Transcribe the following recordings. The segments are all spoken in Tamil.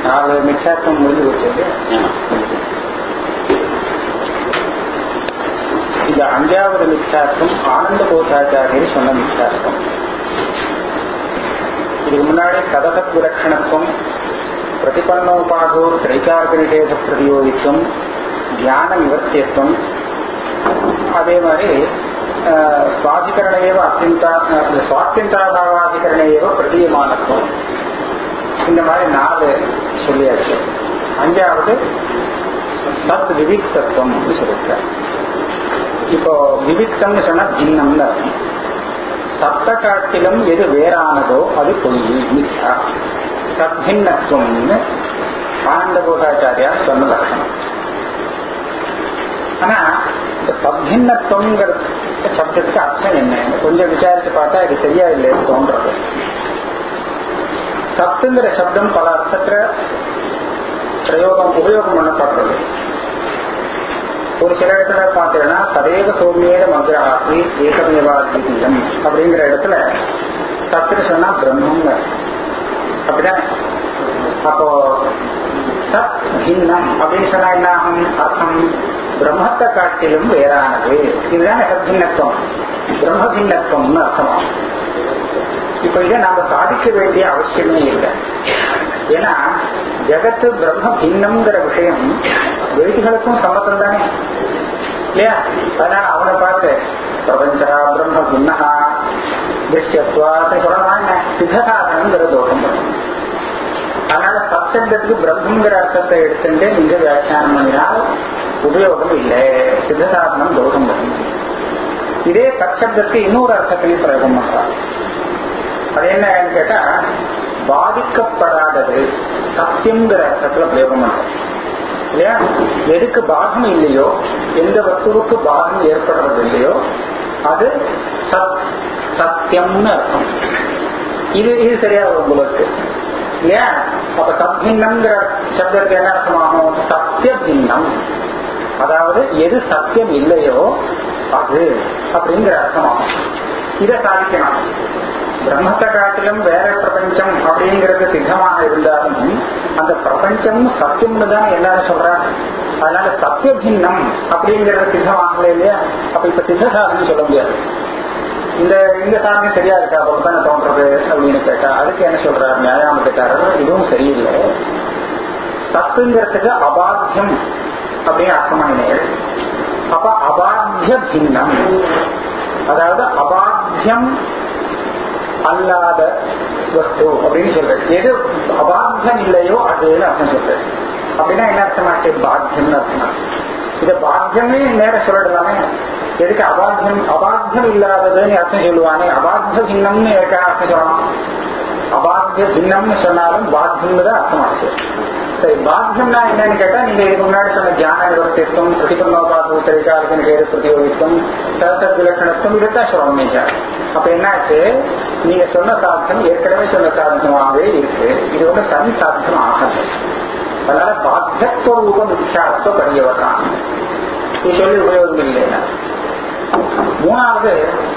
நாலு மிச்சாக்கம் முடிஞ்சு வச்சது இந்த அஞ்சாவது மிச்சாக்கம் ஆனந்த போதாச்சாரியர் சொன்ன மிச்சாக்கம் இதுக்கு முன்னாடி கதகத் விலட்சணத்துவம் பிரதிபன்னோபாதோ திரைக்கார்க நிஷேத பிரதியோகித்துவம் தியான நிவர்த்தியத்துவம் அதே மாதிரி சுவாதிகரணையவ அத்தியந்தா சுவாத்தியந்தாபாவாதிகரணையவ பிரதீயமானத்துவம் இந்த மாதிரி நாலு சொல்லியாச்சு அஞ்சாவது சத் விவிக்தத்துவம் சொல்லியிருக்கார் இப்போ விவிக்தம்னு சொன்னா பின்னம்னு அர்த்தம் சத்த காட்டிலும் எது வேறானதோ அது பொய் மித்யா சத்பின்னத்துவம்னு ஆனந்த போதாச்சாரியா சொன்ன லட்சணம் ஆனா இந்த சத்பின்னத்துவங்கிற சப்தத்துக்கு அர்த்தம் என்ன கொஞ்சம் விசாரிச்சு பார்த்தா இது சரியா இல்லைன்னு தோன்றது சத்துங்கிற சப்தம் பல அர்த்தத்துல பிரயோகம் உபயோகம் பண்ணப்படுறது ஒரு சில இடத்துல பார்த்தீங்கன்னா ததேவ சௌமியேட மந்திராசி ஏகமேவா தீபம் அப்படிங்கிற இடத்துல சத்துன்னு சொன்னா பிரம்மங்க அப்படிதான் அப்போ சத் பின்னம் அப்படின்னு சொன்னா என்ன ஆகும் அர்த்தம் பிரம்மத்தை காட்டிலும் வேறானது இதுதான் சத்பின்னத்துவம் பிரம்ம பின்னத்துவம்னு அர்த்தமாகும் இப்ப இதை நாம சாதிக்க வேண்டிய அவசியமே இல்லை ஏன்னா ஜகத்து பிரம்ம பின்னம்ங்கிற விஷயம் வேதிகளுக்கும் சம்மதம் தானே இல்லையா அதனால அவனை பார்த்து பிரபஞ்சா பிரம்ம பின்னகா திருஷ்யத்வாத்தை சொல்லலாம் சித்தசாதனங்கிற தோஷம் வரும் அதனால சப்சப்தத்துக்கு பிரம்மங்கிற அர்த்தத்தை எடுத்துட்டு நீங்க வியாக்கியானம் பண்ணினால் உபயோகம் இல்லை சித்தசாதனம் தோஷம் வரும் இதே சப்சப்தத்துக்கு இன்னொரு அர்த்தத்திலையும் பிரயோகம் பண்றாங்க அது என்னன்னு கேட்டா பாதிக்கப்படாதது சத்தியம்ங்கிற அர்த்தத்துல பிரயோகம் பண்றோம் இல்லையா எதுக்கு பாகம் இல்லையோ எந்த வஸ்துவுக்கு பாகம் ஏற்படுறது இல்லையோ அது சத் சத்தியம்னு அர்த்தம் இது இது சரியா வரும் உங்களுக்கு இல்லையா அப்ப சத்பின்னம்ங்கிற சப்தத்துக்கு என்ன அர்த்தமாகும் சத்திய பின்னம் அதாவது எது சத்தியம் இல்லையோ அது அப்படிங்கிற அர்த்தமாகும் இதை சாதிக்கணும் பிரம்மத்தை காட்டிலும் வேற பிரபஞ்சம் அப்படிங்கிறது சித்தமாக இருந்தாலும் அந்த பிரபஞ்சம் சத்தியம்னு தான் எல்லாரும் சொல்றாங்க அதனால சத்திய பின்னம் அப்படிங்கிறது சித்தமாகல இல்லையா அப்ப இப்ப சித்த சாதனம் சொல்ல முடியாது இந்த இந்த சாதனம் சரியா இருக்கா அப்ப தானே தோன்றது அப்படின்னு கேட்டா அதுக்கு என்ன சொல்றாரு நியாயாமத்துக்காரர் இதுவும் சரியில்லை சத்துங்கிறதுக்கு அபாத்தியம் அப்படின்னு அர்த்தமாயினேன் அப்ப அபாத்திய பின்னம் அதாவது அபாத்தியம் அல்லாத வஸ்து அப்படின்னு சொல்றேன் எது அபாத்தியம் இல்லையோ அதுன்னு அர்த்தம் சொல்றேன் அப்படின்னா என்ன அர்த்தமாச்சு பாத்தியம்னு அர்த்தமா இத பாத்தியமே நேரம் சொல்லிடலாமே எதுக்கு அபாத்தியம் அபாத்தியம் இல்லாததுன்னு அர்த்தம் சொல்லுவானே அபாத்திய பின்னம்னு எதுக்கு அர்த்தம் சொல்லலாம் அபாத்திய பின்னம்னு சொன்னாலும் பாத்தியம்னு தான் அர்த்தமாச்சு சரி பாத்தியம்னா என்னன்னு கேட்டா நீங்க இதுக்கு முன்னாடி சொன்ன ஜான நிவர்த்தித்துவம் பிரதிபன்னோபாது திரைக்காலத்தின் பேரு பிரதியோகித்துவம் சரசத் விலக்கணத்துவம் இதைத்தான் சொல்லணும் நீங்க அப்ப என்னாச்சு நீங்க சொன்ன சாத்தியம் ஏற்கனவே சொன்ன சாத்தியமாகவே இருக்கு இது வந்து தனி சாத்தியம் ஆகாது அதனால பாத்தியத்துவ ரூப மித்யாத்வ பரியவதான் இது சொல்லி உபயோகம் இல்லைன்னா மூணாவது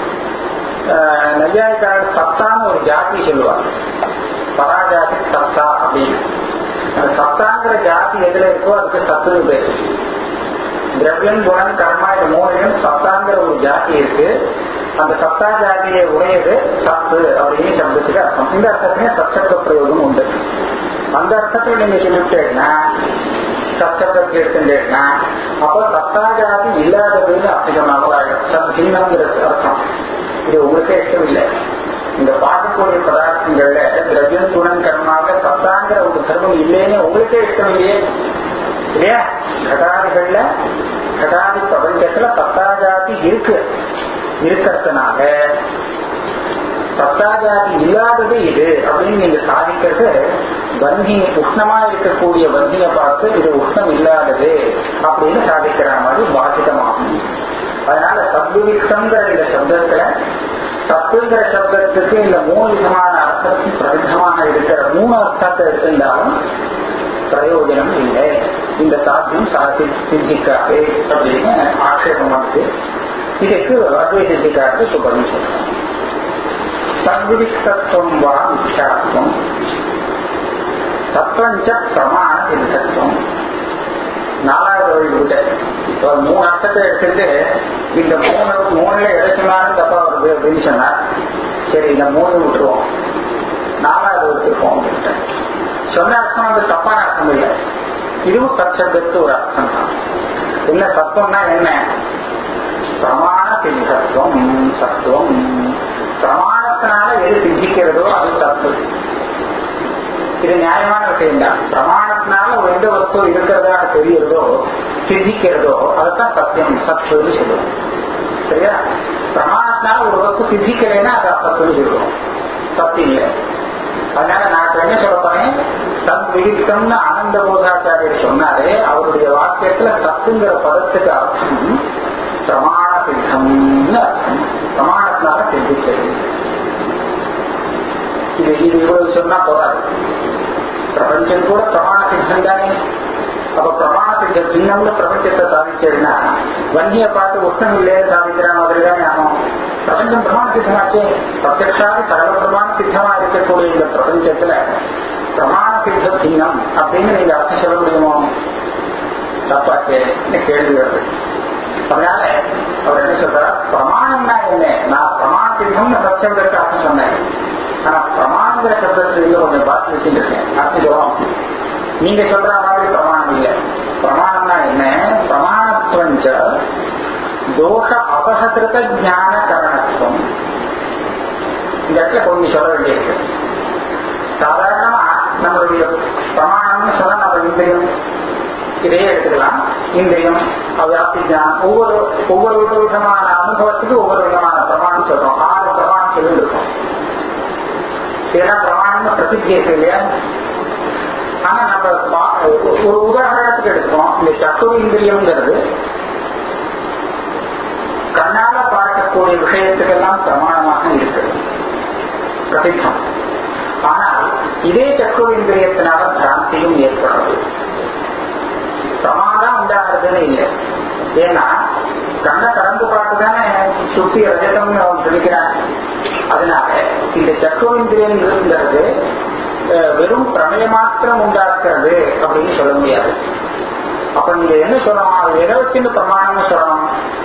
நையாயிக்காரர் சத்தான்னு ஒரு ஜாதி சொல்லுவாங்க பராஜாதி சத்தா அப்படின்னு அந்த சத்தாங்கிற ஜாதி எதுல இருக்கோ அதுக்கு சத்துரு பேர் திரவியம் குணம் கர்மா இந்த மூணையும் சத்தாங்கிற ஒரு ஜாதி இருக்கு அந்த சத்தா ஜாதியை உடையது சத்து அப்படின்னு சப்தத்துக்கு அர்த்தம் இந்த அர்த்தத்திலே சச்சப்த பிரயோகம் உண்டு அந்த அர்த்தத்தில் நீங்க சொல்லிட்டேன்னா சச்சப்தத்தை எடுத்துட்டேன்னா அப்போ சத்தா ஜாதி இல்லாததுன்னு அர்த்தமாக ஆயிடும் சத்ஹின்னங்கிற அர்த்தம் இது உங்களுக்கே இஷ்டம் இல்லை இந்த பார்க்கக்கூடிய பதார்த்தங்கள்ல திரவியம் குணம் கர்மாக சத்தாங்கிற ஒரு தர்மம் இல்லைன்னு உங்களுக்கே இஷ்டம் இல்லையே இல்லையா கடாதிகள்ல கடாதி பிரபஞ்சத்துல சத்தாஜாதி இருக்கு இருக்கிறதுனால சத்தாஜாதி இல்லாதது இது அப்படின்னு நீங்க சாதிக்கிறது வந்தி உஷ்ணமா இருக்கக்கூடிய வந்தியை பார்த்து இது உஷ்ணம் இல்லாதது அப்படின்னு சாதிக்கிற மாதிரி பாதிதமாகும் அதனால சத்விவிக்தங்கிற இந்த சப்தத்துல சத்துங்கிற சப்தத்துக்கு இந்த மூணு விதமான அர்த்தத்துக்கு பிரசித்தமாக இருக்கிற மூணு அர்த்தத்தை எடுத்திருந்தாலும் பிரயோஜனம் இல்லை இந்த சாத்தியம் சாத்தி சித்திக்காது அப்படின்னு ஆட்சேபம் வந்து இதுக்கு அத்வை சித்திக்காது சுபம் சொல்றோம் சத்விவிக்தத்துவம் வா மித்யாத்வம் சத்த பிரமாணத்வஞ்ச பிரமாண சித்தத்துவம் நாலாவது வழி விட்ட இப்போ மூணு அர்த்தத்தை எடுத்துட்டு இந்த மூணு மூணுல எதை சொன்னாலும் தப்பா வருது அப்படின்னு சொன்னார் சரி இந்த மூணு விட்டுருவோம் நாலாவது எடுத்துருப்போம் அப்படின்ட்டு சொன்ன அர்த்தம் வந்து தப்பான அர்த்தம் இல்லை இதுவும் சச்சப்தத்து ஒரு அர்த்தம் தான் என்ன சத்துவம்னா என்ன பிரமாண சித்தத்துவம் சத்துவம் பிரமாணத்தினால எது சித்திக்கிறதோ அது தப்பு இது நியாயமான விஷயம் தான் பிரமாணத்தினால ஒரு எந்த வஸ்து இருக்கிறதா தெரியுறதோ சித்திக்கிறதோ அதுதான் சத்தியம் சத்துன்னு சொல்லுவோம் சரியா பிரமாணத்தினால ஒரு வஸ்து சித்திக்கலைன்னா அது அசத்துன்னு சொல்லுவோம் சத்தியம் இல்லை அதனால நான் இப்ப என்ன சொல்ல போறேன் சத் விதித்தம்னு ஆனந்த போதாச்சாரியர் சொன்னாரு அவருடைய வாக்கியத்துல சத்துங்கிற பதத்துக்கு அர்த்தம் பிரமாண சித்தம்னு அர்த்தம் பிரமாணத்தினால சித்திக்கிறது இது இது இவ்வளவு சொன்னா போறாது பிரபஞ்சம் கூட பிரமாண சித்தம் தானே அப்ப பிரமாண சித்த சின்னம்னு பிரபஞ்சத்தை சாதிச்சதுன்னா வங்கிய பார்த்து உஷ்ணம் இல்லையே சாதிக்கிற மாதிரி தானே ஆகும் பிரபஞ்சம் பிரமாண சித்தமாச்சே பிரத்யக்ஷாதி சகல பிரமாண சித்தமா இருக்கக்கூடிய இந்த பிரபஞ்சத்துல பிரமாண சித்த சின்னம் அப்படின்னு நீங்க அர்த்தம் சொல்ல முடியுமோ தப்பாச்சே கேள்வி வருது அதனால அவர் என்ன சொல்றார் பிரமாணம்னா என்ன நான் பிரமாண சித்தம்னு சத்தியங்களுக்கு அர்த்தம் சொன்னேன் ஆனா பிரமாணங்கிற சப்தத்துல கொஞ்சம் பார்த்து வச்சுருக்கேன் அர்த்தம் சொல்லுவோம் நீங்க சொல்ற மாதிரி பிரமாணம் இல்லை பிரமாணம்னா என்ன பிரமாணத்துவஞ்ச தோஷ அபககிருத ஞான கரணத்துவம் இந்த இடத்துல கொஞ்சம் சொல்ல வேண்டியிருக்கு சாதாரணமா நம்மளுடைய பிரமாணம்னு சொன்னா நம்ம இந்திரியம் இதையே எடுத்துக்கலாம் இந்திரியம் வியாப்தி ஞானம் ஒவ்வொரு ஒவ்வொரு விதமான அனுபவத்துக்கு ஒவ்வொரு விதமான பிரமாணம் சொல்றோம் ஆறு பிரமாணம் சொல்லியிருக்கோம் இதெல்லாம் பிரமாணம்னு பிரசித்தி இல்லையா ஆனா நம்ம ஒரு உதாரணத்துக்கு எடுத்துக்கோம் இந்த சத்துரு இந்திரியம்ங்கிறது கண்ணால பார்க்கக்கூடிய விஷயத்துக்கெல்லாம் பிரமாணமாக இருக்குது பிரசித்தம் ஆனால் இதே சத்துரு இந்திரியத்தினால பிராந்தியும் ஏற்படுறது பிரமாதம் உண்டாகிறதுன்னு இல்லை ஏன்னா கண்ணை திறந்து பார்த்துதானே சுத்தி ரஜதம்னு அவன் சொல்லிக்கிறான் அதனால இந்த சக்கரேந்திரியங்கிறது வெறும் பிரமய மாத்திரம் உண்டாக்குறது அப்படின்னு சொல்ல முடியாது அப்ப நீங்க என்ன சொல்லணும் அது எதை வச்சு இந்த பிரமாணம்னு சொல்லணும்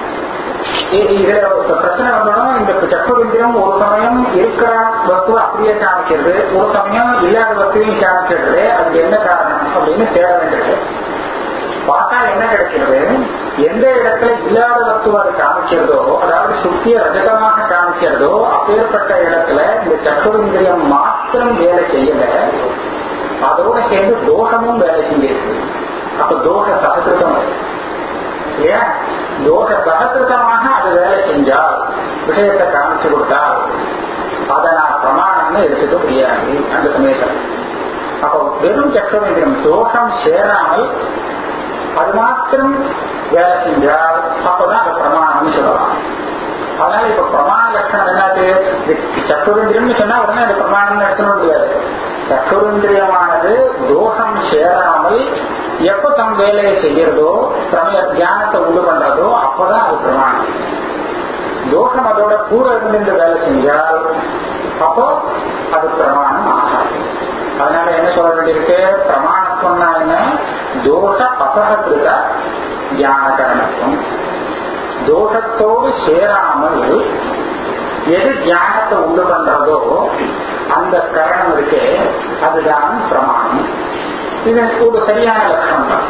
இதுல பிரச்சனை வந்தோம்னா இந்த சக்கரேந்திரம் ஒரு சமயம் இருக்கிற வஸ்துவை அப்படியே காமிக்கிறது ஒரு சமயம் இல்லாத வஸ்துவையும் காமிக்கிறது அதுக்கு என்ன காரணம் அப்படின்னு தேட வேண்டியது பார்த்தா என்ன கிடைக்கிறது எந்த இடத்துல இல்லாத வஸ்துவ அது காமிக்கிறதோ அதாவது சுத்திய ரஜகமாக காமிக்கிறதோ அப்பேற்பட்ட இடத்துல இந்த சக்கரேந்திரியம் மாத்திரம் வேலை செய்யல அதோட சேர்ந்து தோஷமும் வேலை செஞ்சிருக்கு அப்ப தோஷ சககிருத்தம் ஏன் தோஷ சககிருத்தமாக அது வேலை செஞ்சால் விஷயத்தை காமிச்சு கொடுத்தால் அதை நான் பிரமாணம்னு எடுத்துக்க முடியாது அந்த சமயத்தில் அப்போ வெறும் சக்கரேந்திரம் தோஷம் சேராமல் அது மாத்திரம் வேலை செஞ்சால் அப்பதான் அது பிரமாணம்னு சொல்லலாம் அதனால இப்ப பிரமாண லட்சணம் என்னது சக்கரேந்திரியம்னு சொன்னா உடனே அது பிரமாணம்னு எடுத்துக்க முடியாது சக்கரேந்திரியமானது தோஷம் சேராமல் எப்ப தம் வேலையை செய்யறதோ சமய தியானத்தை உண்டு பண்றதோ அப்பதான் அது பிரமாணம் தோஷம் அதோட கூட இருந்து வேலை செஞ்சால் அப்போ அது பிரமாணம் ஆகாது அதனால என்ன சொல்ல வேண்டியிருக்கு பிரமாணத்துவம்னா என்ன தோஷ அபகத்திருக்க தியான கரணத்துவம் தோஷத்தோடு சேராமல் எது தியானத்தை உண்டு பண்றதோ அந்த கரணம் இருக்கே அதுதான் பிரமாணம் இது ஒரு சரியான லட்சணம் தான்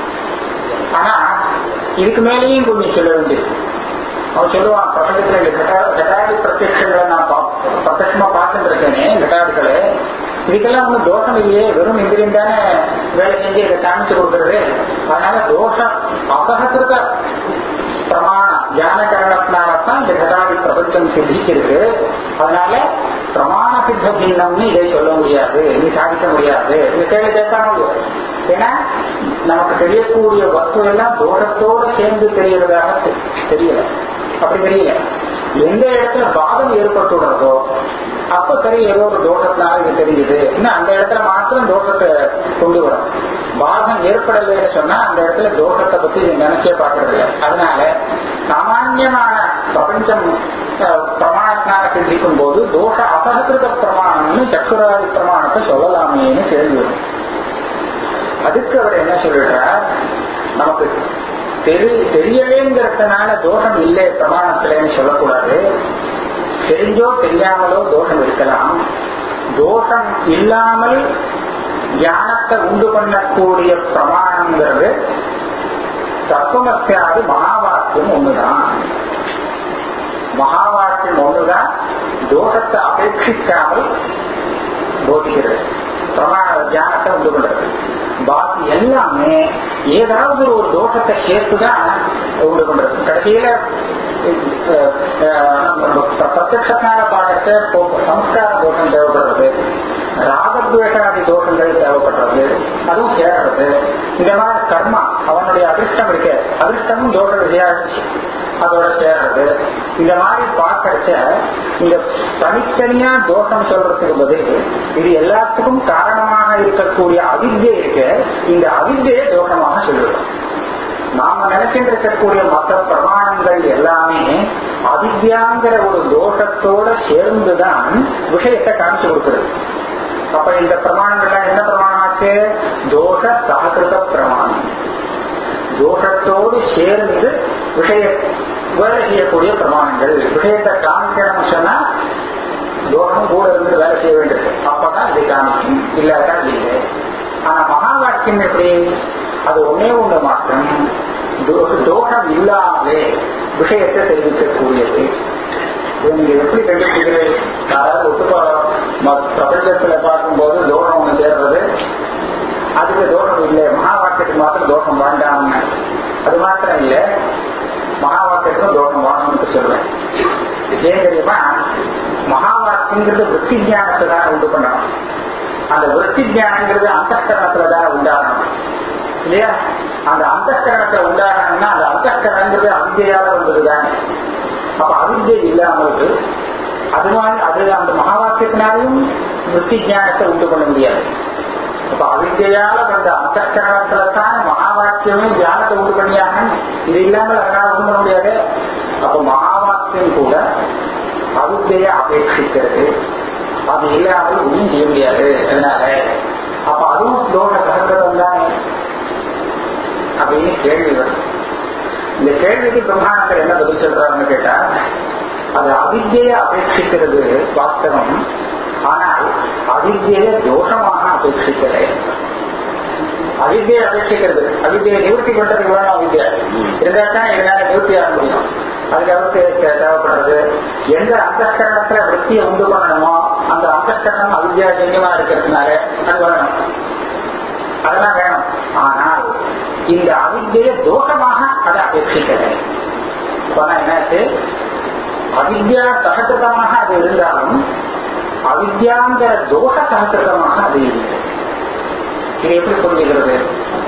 ஆனா இதுக்கு மேலேயும் கொஞ்சம் சொல்ல வேண்டியது அவன் சொல்லுவான் பிரபஞ்சத்துல இந்த கட்டாடி பிரத்யங்களை நான் பிரத்யமா பார்த்துட்டு இருக்கேனே கட்டாடுகளை இதுக்கெல்லாம் ஒன்றும் தோஷம் இல்லையே வெறும் இந்திரியம் தானே வேலை செஞ்சு இதை காமிச்சு கொடுக்கறது அதனால தோஷம் அபகத்திருக்க பிரமாணம் ஞான கரணத்தினால்தான் இந்த கதாதி பிரபஞ்சம் சித்திக்கிறது அதனால பிரமாண சித்த பின்னம்னு இதை சொல்ல முடியாது நீ சாதிக்க முடியாது இந்த கேள்வி கேட்காம ஏன்னா நமக்கு தெரியக்கூடிய வஸ்து எல்லாம் தோஷத்தோடு சேர்ந்து தெரியறதாக தெரியல அப்படி தெரியல எந்த இடத்துல பாதம் ஏற்பட்டுள்ளதோ அப்ப சரி ஏதோ ஒரு தோஷத்தினால இது தெரியுது இன்னும் அந்த இடத்துல மாத்திரம் தோஷத்தை கொண்டு வரும் பாதம் ஏற்படலைன்னு சொன்னா அந்த இடத்துல தோஷத்தை பத்தி நினைச்சே பார்க்கறது இல்லை அதனால சாமான்யமான பிரபஞ்சம் பிரமாணத்தினால சிந்திக்கும் போது தோஷ அசககிருத பிரமாணம்னு சக்கராதி பிரமாணத்தை சொல்லலாமேன்னு கேள்வி வரும் அதுக்கு அவர் என்ன சொல்லிடுறார் நமக்கு தெரி தெரியலேங்கிறதுனால தோஷம் இல்லை பிரமாணத்திலன்னு சொல்லக்கூடாது தெரிஞ்சோ தெரியாமலோ தோஷம் இருக்கலாம் தோஷம் இல்லாமல் ஞானத்தை உண்டு பண்ணக்கூடிய பிரமாணங்கிறது தத்துவமத்தியாது மகாவாக்கியம் ஒண்ணுதான் மகாவாக்கியம் ஒண்ணுதான் தோஷத்தை அபேட்சிக்காமல் போதிக்கிறது பிரமாண தியானத்தை உண்டு பண்றது பாக்கி எல்லாமே ஏதாவது ஒரு தோஷத்தை சேர்த்துதான் உண்டு பண்றது கடைசியில பிரத்யனால பாடத்தை சம்ஸ்கார தோஷம் தேவைப்படுறது ராகத்வேஷாதி தோஷங்கள் தேவைப்படுறது அதுவும் சேர்றது இந்த மாதிரி கர்மா அவனுடைய அதிர்ஷ்டம் இருக்கு அதிர்ஷ்டமும் தோஷ விஜயாச்சு அதோட சேர்றது இந்த மாதிரி பார்க்கறச்ச இந்த தனித்தனியா தோஷம் சொல்றதுக்கு பதில் இது எல்லாத்துக்கும் காரணமாக இருக்கக்கூடிய அவித்யை இருக்கு இந்த அவித்யை தோஷமாக சொல்லுவோம் நாம நினைச்சிட்டு இருக்கக்கூடிய மற்ற பிரமாணங்கள் எல்லாமே அவித்யாங்கிற ஒரு தோஷத்தோட சேர்ந்துதான் விஷயத்தை காமிச்சு கொடுக்குறது அப்ப இந்த பிரமாணங்கள்லாம் என்ன பிரமாணமாச்சு தோஷ சககிருத பிரமாணம் தோஷத்தோடு சேர்ந்து விஷய வேலை செய்யக்கூடிய பிரமாணங்கள் விஷயத்தை காமிக்கணும்னு சொன்னா தோஷம் கூட இருந்து வேலை செய்ய வேண்டியது அப்பதான் இது காமிக்கும் இல்லாட்டா இல்லை ஆனா மகா வாக்கியம் எப்படி அது ஒன்னே ஒன்று மாற்றம் தோஷம் இல்லாமலே விஷயத்தை தெரிவிக்கக்கூடியது நீங்க எப்படி கண்டுபிடிக்கிறது அதாவது ஒத்துப்பா பிரபஞ்சத்துல பார்க்கும்போது தோஷம் ஒண்ணு சேர்றது அதுக்கு தோஷம் இல்லை மகா வாக்கியத்துக்கு மாத்திரம் தோஷம் வேண்டாம்னு அது மாத்திரம் இல்லை மகா வாக்கியத்துக்கும் தோஷம் வாங்கணும்னு சொல்லுவேன் ஏன் தெரியுமா மகா வாக்கியங்கிறது விற்பி ஜானத்தை தான் உண்டு பண்ணணும் அந்த விற்பி ஜானங்கிறது அந்தஸ்கரணத்துல தான் உண்டாகணும் இல்லையா அந்த அந்தஸ்கரணத்தை உண்டாகணும்னா அந்த அந்தஸ்கரங்கிறது அவித்தையால வந்ததுதான் அப்ப அவித்தை இல்லாமல் அது மாதிரி அது அந்த மகா வாக்கியத்தினாலையும் விற்பி ஜானத்தை உண்டு பண்ண முடியாது அப்ப அவித்தையால வந்த அந்தஸ்கரணத்துல தான் மகா வாக்கியமும் தியானத்தை உண்டு பண்ணியாங்க இது இல்லாமல் அதனால உண்டு பண்ண முடியாது அப்ப மகா வாக்கியம் கூட அவித்தையை அபேட்சிக்கிறது அது இல்லாமல் ஒன்றும் செய்ய முடியாது அதனால அப்ப அதுவும் தோஷ சககிருதம் தானே அப்படின்னு கேள்வி வரும் இந்த கேள்விக்கு பிரம்மாண்டத்தில் என்ன பதில் சொல்றாருன்னு கேட்டா அது அவித்தியை அபேட்சிக்கிறது வாஸ்தவம் ஆனால் அவித்தியை தோஷமாக அபேட்சிக்கலை அவித்தியை அபேட்சிக்கிறது அவித்தியை நிவர்த்தி பண்றதுக்கு வேணும் அவித்தியா இருந்தா தான் இதனால நிவர்த்தி ஆக முடியும் அதுக்கு தேவைப்படுறது எந்த அந்தஸ்கரணத்துல விற்த்தியை உண்டு பண்ணணுமோ அந்த அந்தஸ்கரணம் அவித்யாஜன்யமா இருக்கிறதுனால அது வரணும் அதெல்லாம் வேணும் ஆனால் இந்த அவித்தியை தோஷமாக அதை அபேட்சிக்கலை என்னாச்சு அவித்யா சககிருதமாக அது இருந்தாலும் அவித்யாங்கிற தோஷ சககிருதமாக அது இல்லை இது எப்படி புரிஞ்சுக்கிறது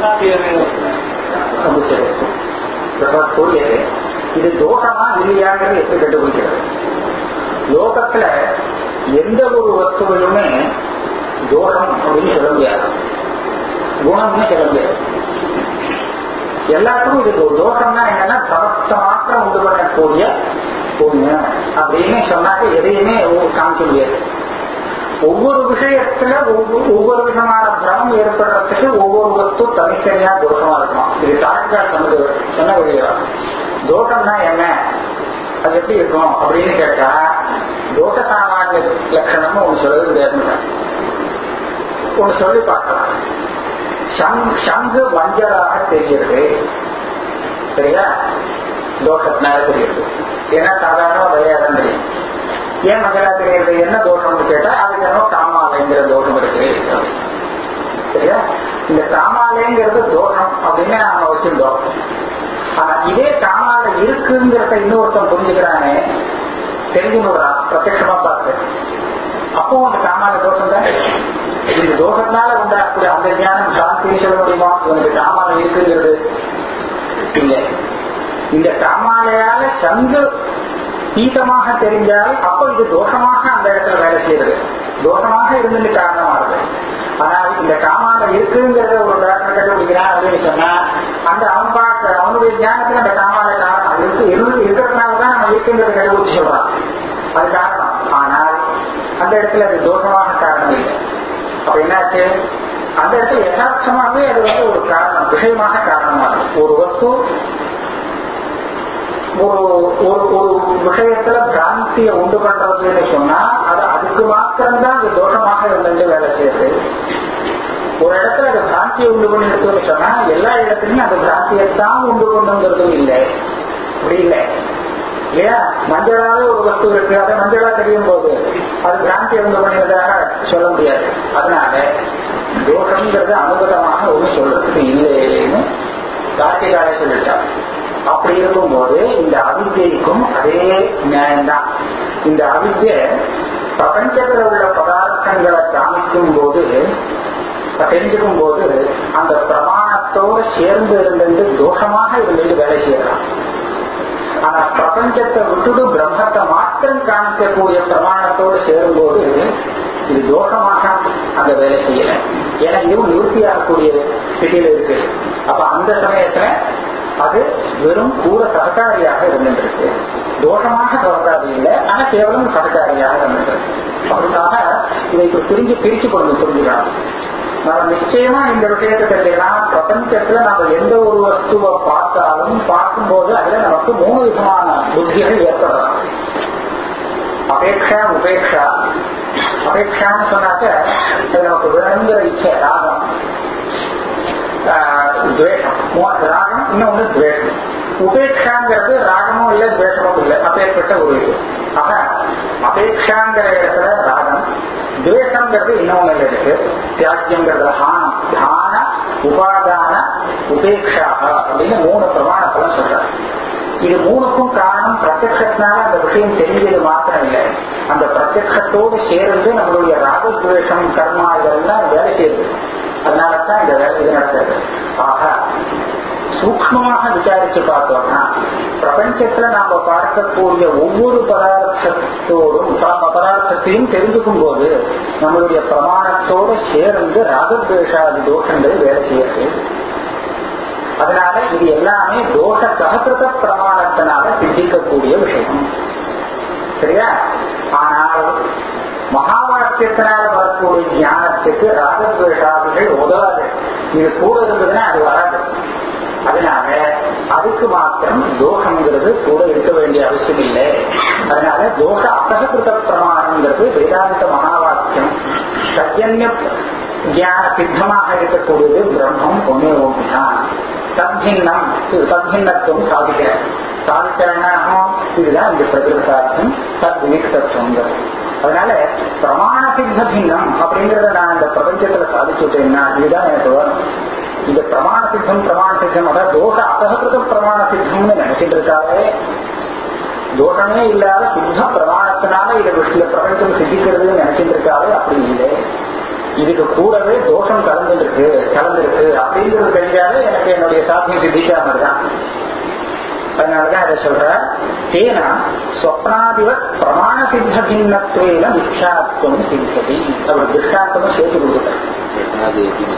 கூறியது இது தோஷமா இல்லையாங்கிறது எப்படி கண்டுபிடிக்கிறது லோகத்துல எந்த ஒரு வஸ்துவையுமே தோஷம் அப்படின்னு சொல்ல முடியாது குணம்னு சொல்ல முடியாது எல்லாத்துக்கும் இது ஒரு தோஷம்னா என்னன்னா சமஸ்த மாத்திரம் உண்டு பண்ணக்கூடிய ஒண்ணு அப்படின்னு சொன்னாக்க எதையுமே காமிக்க முடியாது ஒவ்வொரு விஷயத்துல ஒவ்வொரு விதமான பிரமம் ஏற்படுறதுக்கு ஒவ்வொரு வஸ்து தனித்தனியா தோஷமா இருக்கும் இது தாட்கால் சொன்னது சொன்ன வழியா தோஷம்னா என்ன அது எப்படி இருக்கும் அப்படின்னு கேட்டா தோஷ சாமானிய லட்சணம்னு ஒண்ணு சொல்லவே முடியாது ஒண்ணு சொல்லி பார்க்கலாம் சங்கு வஞ்சராக தெரிகிறது சரியா தோஷத்தினால தெரியுது ஏன்னா சாதாரண விளையாடம் தெரியும் ஏன் மகளா தெரியுது என்ன தோஷம்னு கேட்டா அதுக்கு என்ன காமாலைங்கிற தோஷம் இருக்கு சரியா இந்த காமாலைங்கிறது தோஷம் அப்படின்னு நாம வச்சிருந்தோம் ஆனா இதே காமாலை இருக்குங்கிறத இன்னொருத்தன் புரிஞ்சுக்கிறானே தெரிஞ்சுக்கிறான் பிரத்யமா பார்த்து அப்போ அந்த காமால தோஷம் தான் இந்த தோஷத்தினால உண்டாகக்கூடிய அந்த ஞானம் சாந்தின்னு சொல்ல முடியுமா இவனுக்கு காமாலை இருக்குங்கிறது இல்லை இந்த காமாலையால சங்கு பீதமாக தெரிஞ்சால் அப்ப இது தோஷமாக அந்த இடத்துல வேலை செய்யறது தோஷமாக இருந்தது காரணமாகுது ஆனால் இந்த காமால இருக்குங்கிறத ஒரு டாக்டர் கண்டுபிடிக்கிறான் அப்படின்னு சொன்னா அந்த அவன் பார்க்க அவனுடைய ஞானத்துல அந்த காமால காரணம் இருக்கு இருந்து இருக்கிறதுனாலதான் நம்ம இருக்குங்கிறத கண்டுபிடிச்சு சொல்றான் அது காரணம் ஆனால் அந்த இடத்துல அது தோஷமான காரணம் இல்லை அப்ப என்னாச்சு அந்த இடத்துல யதார்த்தமாகவே அது வந்து ஒரு காரணம் விஷயமாக காரணமாகும் ஒரு வஸ்து ஒரு ஒரு ஒரு விஷயத்துல பிராந்தியை உண்டு பண்றதுன்னு சொன்னா அது அதுக்கு மாத்திரம்தான் அது தோஷமாக இருந்து வேலை செய்யுது ஒரு இடத்துல அது பிராந்தியை உண்டு பண்ணி இருக்குன்னு சொன்னா எல்லா இடத்துலயும் அந்த பிராந்தியத்தான் உண்டு பண்ணுங்கிறதும் இல்லை அப்படி இல்லை இல்லையா மஞ்சளாவே ஒரு வஸ்து இருக்கு அதை மஞ்சளா தெரியும் போது அது பிராந்தியை உண்டு பண்ணியதாக சொல்ல முடியாது அதனால தோஷங்கிறது அனுகதமாக ஒண்ணு சொல்றதுக்கு இல்லைன்னு கார்த்திகாய சொல்லிட்டார் அப்படி இருக்கும்போது இந்த அவித்யைக்கும் அதே நியாயம்தான் இந்த அவித்ய பிரபஞ்சத்தில் உள்ள பதார்த்தங்களை காமிக்கும் போது தெரிஞ்சுக்கும் போது அந்த பிரமாணத்தோடு சேர்ந்து இருந்தது தோஷமாக இருந்தது வேலை செய்யலாம் ஆனா பிரபஞ்சத்தை விட்டுட்டு பிரம்மத்தை மாத்திரம் காமிக்கக்கூடிய பிரமாணத்தோடு சேரும்போது இது தோஷமாக அந்த வேலை செய்யல ஏன்னா இதுவும் நிவர்த்தியாகக்கூடிய ஸ்திதியில இருக்கு அப்ப அந்த சமயத்துல அது வெறும் கூற சககாரியாக இருந்துருக்கு தோஷமாக சககாரி இல்லை ஆனா கேவலம் சககாரியாக இருந்துருக்கு அதுக்காக இதை இப்ப பிரிஞ்சு பிரிச்சு கொண்டு புரிஞ்சுக்கலாம் நம்ம நிச்சயமா இந்த விஷயத்தை தெரிஞ்சுக்கலாம் பிரபஞ்சத்துல நம்ம எந்த ஒரு வஸ்துவை பார்த்தாலும் பார்க்கும்போது அதுல நமக்கு மூணு விதமான புத்திகள் ஏற்படலாம் அபேட்சா உபேட்சா அபேட்சான்னு சொன்னாக்க அது நமக்கு வேணுங்கிற இச்சை ராகம் துவேஷம் ராகம் இன்னொன்னு துவேஷம் உபேட்சாங்கிறது ராகமும் இல்லை துவேஷமும் இல்லை அப்பேற்பட்ட ஒரு இது ஆக அபேட்சாங்கிற இடத்துல ராகம் துவேஷங்கிறது இன்னொன்னு இருக்கு தியாஜ்யங்கிறது ஹானம் தான உபாதான உபேட்சாக அப்படின்னு மூணு பிரமாணத்தெல்லாம் சொல்றாங்க இது மூணுக்கும் காரணம் பிரத்யத்தினால அந்த விஷயம் தெரிஞ்சது மாத்திரம் இல்லை அந்த பிரத்யத்தோடு சேர்ந்து நம்மளுடைய ராகத்வேஷம் கர்மா இதெல்லாம் வேலை செய்யுது அதனாலதான் இந்த வேலை இது நடக்கிறது ஆக சூக்மமாக விசாரிச்சு பார்த்தோம்னா பிரபஞ்சத்துல நாம பார்க்கக்கூடிய ஒவ்வொரு பதார்த்தத்தோடும் பதார்த்தத்தையும் தெரிஞ்சுக்கும் போது நம்மளுடைய பிரமாணத்தோடு சேர்ந்து ராகத்வேஷாதி தோஷங்கள் வேலை செய்யறது அதனால இது எல்லாமே தோஷ சககிருத பிரமாணத்தினால சிந்திக்கக்கூடிய விஷயம் சரியா ஆனால் மகா வாக்கியத்தினால வரக்கூடிய ஞானத்துக்கு ராகத்வேஷாதிகள் உதவாது இது கூட இருந்ததுன்னா அது வராது அதனால அதுக்கு மாத்திரம் தோஷங்கிறது கூட இருக்க வேண்டிய அவசியம் இல்லை அதனால தோஷ அசககிருத பிரமாணங்கிறது வேதாந்த மகா வாக்கியம் சத்தியன்ய ஞான சித்தமாக இருக்கக்கூடியது பிரம்மம் ஒன்னே ஒன்றுதான் தத்ஹின்னம் தத்ஹின்னத்துவம் சாதிக்க சாதிச்சாகும் இதுதான் இந்த பிரகிருதார்த்தம் சத் வினிக்தத்துவங்கிறது அதனால பிரமாண சித்த பின்னம் அப்படிங்கறத நான் இந்த பிரபஞ்சத்துல சாதிச்சுட்டேன்னா இதுதான் எனக்கு வரும் இந்த பிரமாண சித்தம் பிரமாண சித்தம் அதாவது தோஷ அசககிருத பிரமாண சித்தம்னு நினைச்சிட்டு இருக்காவே தோஷமே இல்லாத சுத்த பிரமாணத்தினால இதை விஷய பிரபஞ்சம் சித்திக்கிறதுன்னு நினைச்சிட்டு இருக்காவே அப்படி இல்லை இதுக்கு கூடவே தோஷம் கலந்துருக்கு கலந்துருக்கு அப்படிங்கிறது தெரிஞ்சாலே எனக்கு என்னுடைய சாத்தியம் சித்திச்சா மாதிரிதான் அதனாலதான் அதை சொல்ற தேனா ஸ்வப்னாதிவ பிரமாண சித்த பின்னத்துவேன மிக்ஷாத்துவம் சித்ததி அவர் திருஷ்டாந்தமும் சேர்த்து கொடுக்குறார்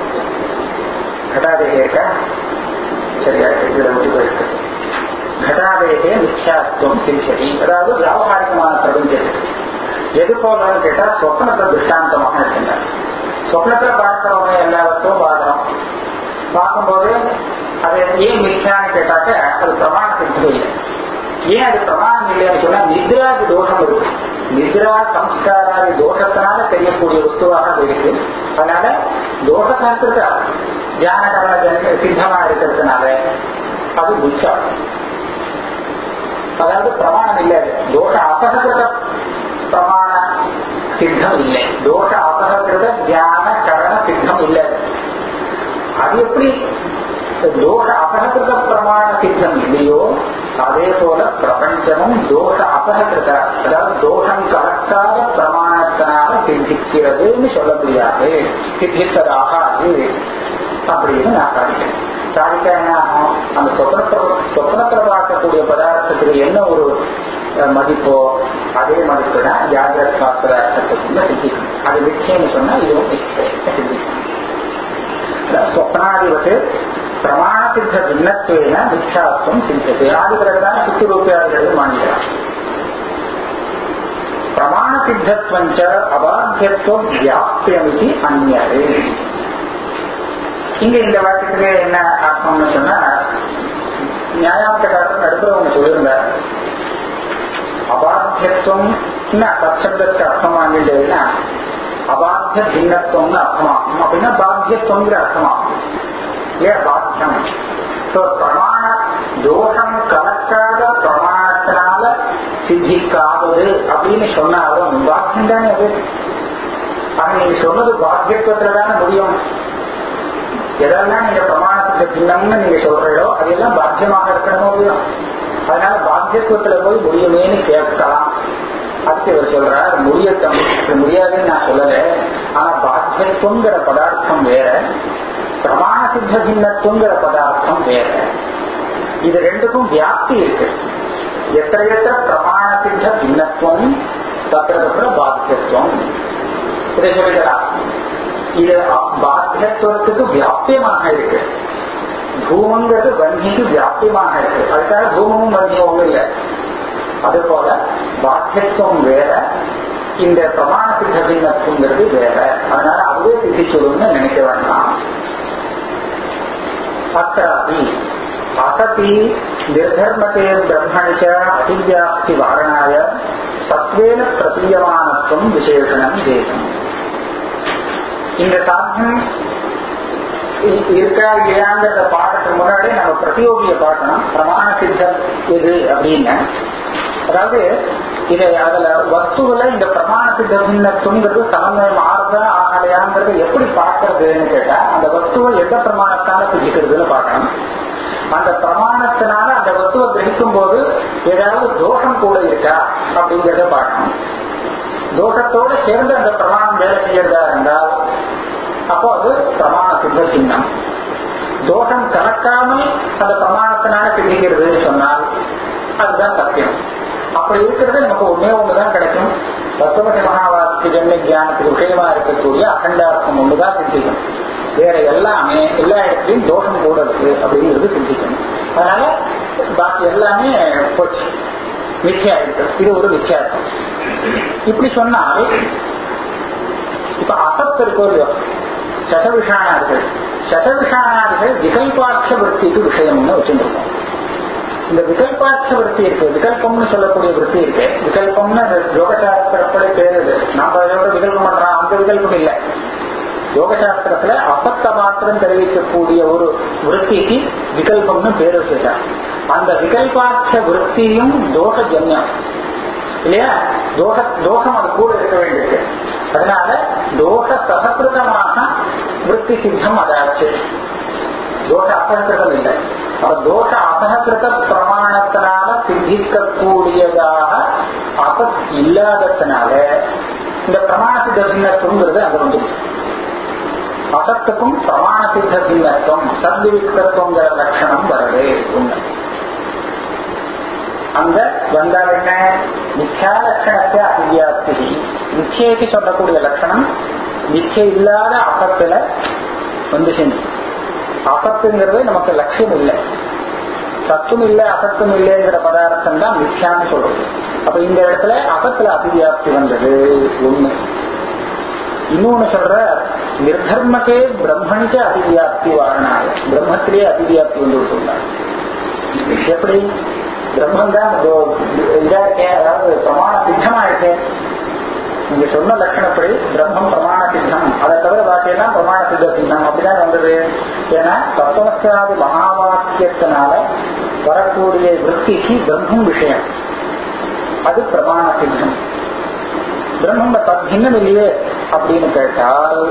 கடாதேகே இருக்கா சரியா இதுல விட்டு போயிருக்கு கடாதேகே மிக்ஷாத்துவம் சித்ததி அதாவது வியாபாரிகமான பிரபஞ்சத்துக்கு எது போலன்னு கேட்டா சொப்னத்தை திருஷ்டாந்தமாக இருக்கின்றார் சொப்னத்துல பார்க்கிறவங்க எல்லாருக்கும் பார்க்கிறோம் பார்க்கும்போது அது ஏன் மிக்சான்னு கேட்டாக்க அது பிரமாண சித்தம் இல்லை ஏன் அது பிரமாணம் இல்லைன்னு சொன்னா நித்ராக்கு தோஷம் இருக்கு நித்ரா சம்ஸ்காராதி தோஷத்தினால தெரியக்கூடிய வஸ்துவாக அது இருக்கு அதனால தோஷ சாஸ்திரத்தை தியான கரண ஜன சித்தமா இருக்கிறதுனால அது மிச்சா அதாவது பிரமாணம் இல்லை தோஷ அசககிருத பிரமாண சித்தம் இல்லை தோஷ அபகிருத தியான கரண சித்தம் இல்லை அது எப்படி தோஷ அபகிருத பிரமாண சித்தம் இல்லையோ அதே போல பிரபஞ்சமும் தோஷ அபகிருத அதாவது தோஷம் கலக்காத பிரமாணத்தினால சித்திக்கிறதுன்னு சொல்ல முடியாது சித்தித்ததாகாது அப்படின்னு நான் சாதிக்கிறேன் சாதிக்க என்ன ஆகும் அந்த சொப்னத்தை சொப்னத்துல பார்க்கக்கூடிய பதார்த்தத்துக்கு என்ன ஒரு மதிப்போ அதே மதிப்பு தான் ஜாகிரத் சாஸ்திரத்துக்குள்ள சித்திக்கும் அது மிச்சம்னு சொன்னா இதுவும் சித்திக்கும் சொப்னாதிபத்து பிரமாண சித்த பின்னத்துவேன மிச்சாத்துவம் சிந்தது ஆதி பிறகுதான் சுத்திரூப்பியாதிகள் மாநிலம் பிரமாண சித்தத்வஞ்ச அபாத்தியத்துவம் வியாப்தியமிதி அந்நது இங்க இந்த வாக்கியத்துக்கு என்ன அர்த்தம்னு சொன்னா நியாயாமக்காரர் நடுப்புற ஒண்ணு சொல்லியிருந்தார் அபாத்தியத்துவம் தற்சப்தத்துக்கு அர்த்தம் வாங்கிட்டதுன்னா அபாத்திய பின்னத்துவம்னு அர்த்தமாகும் அப்படின்னா பாத்தியத்துவங்கிற அர்த்தமாகும் ஏன் பாத்தியம் பிரமாண தோஷம் கலக்காத பிரமாணத்தினால சித்திக்காதது அப்படின்னு சொன்னாலும் பாக்கியம் தானே அது ஆனா நீங்க சொன்னது பாக்கியத்துவத்துல தானே முடியும் எதெல்லாம் நீங்க பிரமாணத்துக்கு பின்னம்னு நீங்க சொல்றீங்களோ அதெல்லாம் பாக்கியமாக இருக்கணுமோ முடியும் அதனால பாக்கியத்துவத்துல போய் முடியுமேன்னு கேட்கலாம் அதுக்கு இவர் சொல்றார் முடியட்டம் முடியாதுன்னு நான் சொல்லல ஆனா பாக்கியத்துவங்கிற பதார்த்தம் வேற பிரமாண சித்த பின்னத்துவங்கிற பதார்த்தம் வேற இது ரெண்டுக்கும் வியாப்தி இருக்கு எத்த எத்த பிரமாண சித்த பின்னத்துவம் தத்திர தத்திர பாக்கியத்துவம் இதை சொல்லிக்கலாம் இது பாத்தியத்துவத்துக்கு வியாபியமாக இருக்கு பூமங்கிறது வன்னிக்கு வியாபியமாக இருக்கு அதுக்காக பூமமும் வன்னியும் ஒண்ணும் இல்லை அது போல பாத்தியத்துவம் வேற இந்த பிரமாண சித்தபின்னத்துவங்கிறது வேற அதனால அதுவே சித்தி சொல்லுன்னு நினைக்க வேண்டாம் அत्रापि असति निर्धर्मते ब्रह्मणि च अतिव्याप्ति वारणाय சத்வேன பிரதீயமானத்துவம் விசேஷனம் தேசம் இந்த சாத்தியம் இருக்கா இல்லையாங்கிறத பாடத்துக்கு முன்னாடி நம்ம பிரதியோகிய பார்க்கணும் பிரமாண சித்தம் எது அப்படின்னு அதாவது இது அதுல வஸ்துவில இந்த பிரமாண சித்த பின்னத்துங்கிறது சமன்வயம் ஆறுதா ஆகலையாங்கிறத எப்படி பார்க்கறதுன்னு கேட்டா அந்த வஸ்துவை எந்த பிரமாணத்தால சித்திக்கிறதுன்னு பார்க்கணும் அந்த பிரமாணத்தினால அந்த வஸ்துவை கிரகிக்கும் போது ஏதாவது தோஷம் கூட இருக்கா அப்படிங்கிறத பார்க்கணும் தோஷத்தோடு சேர்ந்து அந்த பிரமாணம் வேலை செய்யறதா இருந்தால் அப்போ அது பிரமாண சித்த சின்னம் தோஷம் கலக்காமல் அந்த பிரமாணத்தினால சிந்திக்கிறதுன்னு சொன்னால் அதுதான் சத்தியம் அப்படி இருக்கிறது நமக்கு ஒன்னே ஒண்ணுதான் கிடைக்கும் தத்துவசி மகாவாக்கு ஜென்ம தியானத்துக்கு விஷயமா இருக்கக்கூடிய அகண்டார்த்தம் ஒண்ணுதான் சிந்திக்கும் வேற எல்லாமே எல்லா இடத்துலயும் தோஷம் கூட இருக்கு அப்படிங்கிறது சிந்திக்கணும் அதனால பாக்கி எல்லாமே போச்சு மிச்சா இருக்கு இது ஒரு வித்தியாசம் இப்படி சொன்னால் இப்ப அசத்து இருக்கோ இல்லையோ சசவிஷானாதிகள் சசவிஷானாதிகள் விகல்பாட்ச விற்பிக்கு விஷயம்னு வச்சுருக்கோம் இந்த விகல்பாட்ச விற்பி இருக்கு விகல்பம்னு சொல்லக்கூடிய விற்பி இருக்கு விகல்பம்னு யோகசாஸ்திரப்படி பேருது நாம அதோட விகல்பம் பண்றோம் அந்த விகல்பம் இல்லை யோகசாஸ்திரத்துல அசத்த மாத்திரம் தெரிவிக்கக்கூடிய ஒரு விற்பிக்கு விகல்பம்னு பேர் வச்சிருக்காங்க அந்த விகல்பாட்ச விற்பியும் தோஷஜன்யம் இல்லையா தோஷ தோஷம் அது கூட இருக்க வேண்டியிருக்கு அதனால தோஷ சககிருதமாக விற்பி சித்தம் அதாச்சு தோஷ அசககிருதம் இல்லை தோஷ அசககிருத பிரமாணத்தினால சித்திக்கக்கூடியதாக அசத் இல்லாததுனால இந்த பிரமாண சித்த சின்னத்துவங்கிறது அங்க வந்துருச்சு அசத்துக்கும் பிரமாண சித்த சின்னத்துவம் சத்விவிக்தத்துவங்கிற லட்சணம் வருது உண்மை அங்க வந்தால் என்ன மித்யா லட்சணத்தை அபிவியாப்தி மிச்சைக்கு சொல்லக்கூடிய லட்சணம் மிச்சை இல்லாத அசத்துல வந்து செஞ்சு அசத்துங்கிறது நமக்கு லட்சியம் இல்லை சத்தும் இல்லை அசத்தும் இல்லைங்கிற பதார்த்தம் தான் மித்யான்னு சொல்றது அப்ப இந்த இடத்துல அசத்துல அபிவியாப்தி வந்தது ஒண்ணு இன்னொன்னு சொல்ற நிர்தர்மக்கே பிரம்மணிக்க அதிவியாப்தி வாரணாய பிரம்மத்திலே அதிவியாப்தி வந்து விட்டுள்ளார் எப்படி பிரம்மன் தான் இதா இருக்கேன் அதாவது பிரமாண சித்தமா இருக்கேன் நீங்க சொன்ன லட்சணப்படி பிரம்மம் பிரமாண சித்தம் அதை தவிர பாக்கியெல்லாம் பிரமாண சித்த சித்தம் அப்படிதான் வந்தது ஏன்னா தத்துவஸ்தாது மகாவாக்கியத்தினால வரக்கூடிய விற்பிக்கு பிரம்மம் விஷயம் அது பிரமாண சித்தம் பிரம்மம் தத்பின்னம் இல்லையே அப்படின்னு கேட்டால்